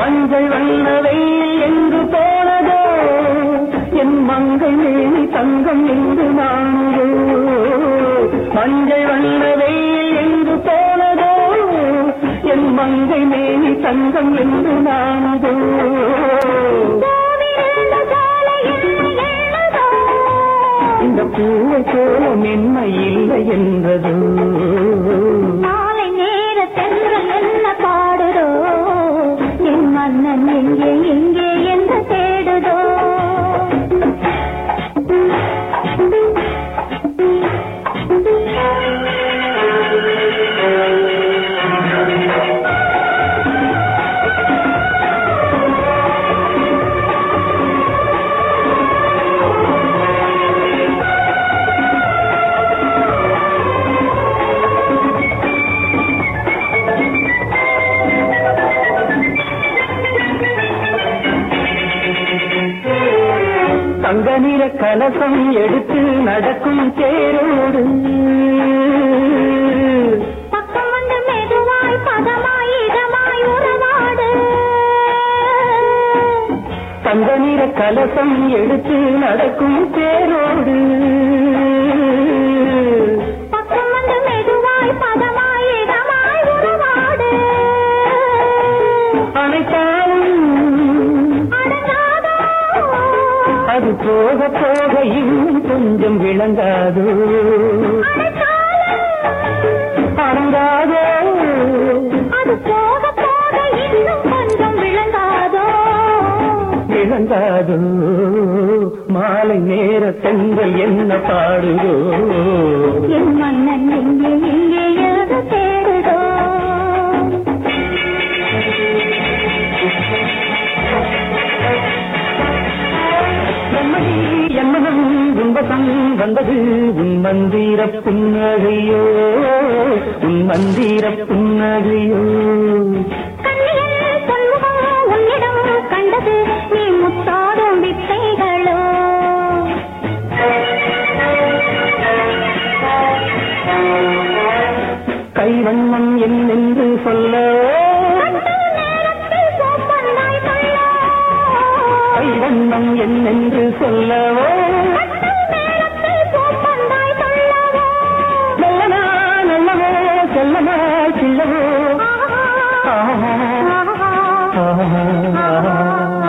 மஞ்சள் வண்ண வெயில் எங்கு போனதோ என் மங்கை மேனி தங்கம் என்று நானுதோ மஞ்சள் வண்ண வெயில் எங்கு போனதோ என் மங்கை மேனி தங்கம் என்று நானுதோ பூவிருந்த சோலை என்னை எண்ணுதோ. இந்த பூவை போல மென்மை இல்லை என்றதோ மாலை நேர தென்றல் என்ன பாடுதோ என் மன்னன் எங்கே எங்கே என்று தேடுதோ தங்க நிற கலசம் எடுத்து நடக்கும் தேரோடு பக்கம் வந்து மெதுவாய் பதமாய் இதமாய் உறவாடு தங்க நிற கலசம் எடுத்து நடக்கும் தேரோடு பக்கம் வந்து மெதுவாய் பதமாய் இதமாய் உறவாடு அனைத்தாலும் அடங்காதோ அது போக போக இன்னும் கொஞ்சம் விளங்காதோ அடங்காதோ அது போக போக இன்னும் கொஞ்சம் விளங்காதோ விளங்காதோ மாலை நேர செங்கல் என்ன பாடுதோ என் மன்னன் எங்கே எங்கே எழுத தேடுதோ எம்மடி எம்மனம் உன்பசம் வந்தது உன் மந்திர புன்னகையோ உன் மந்திர புன்னகையோ கண்ணில் பொன்முகம் உன்னிடம் கண்டது நீ முத்தாடும் வித்தைகளோ கைவண்ணம் என்னென்று சொல்ல கட்டு நேரத்தில் சோப்பந்தாய் சொல்லோ கைவண்ணம் என்னென்று சொல்லவோ கட்டு நேரத்தில் சோப்பந்தாய் சொல்லவோ நல்லனா நல்லவோ செல்லமா சில்லவோ ஆஹா ஆஹா, ஆஹா, ஆஹா.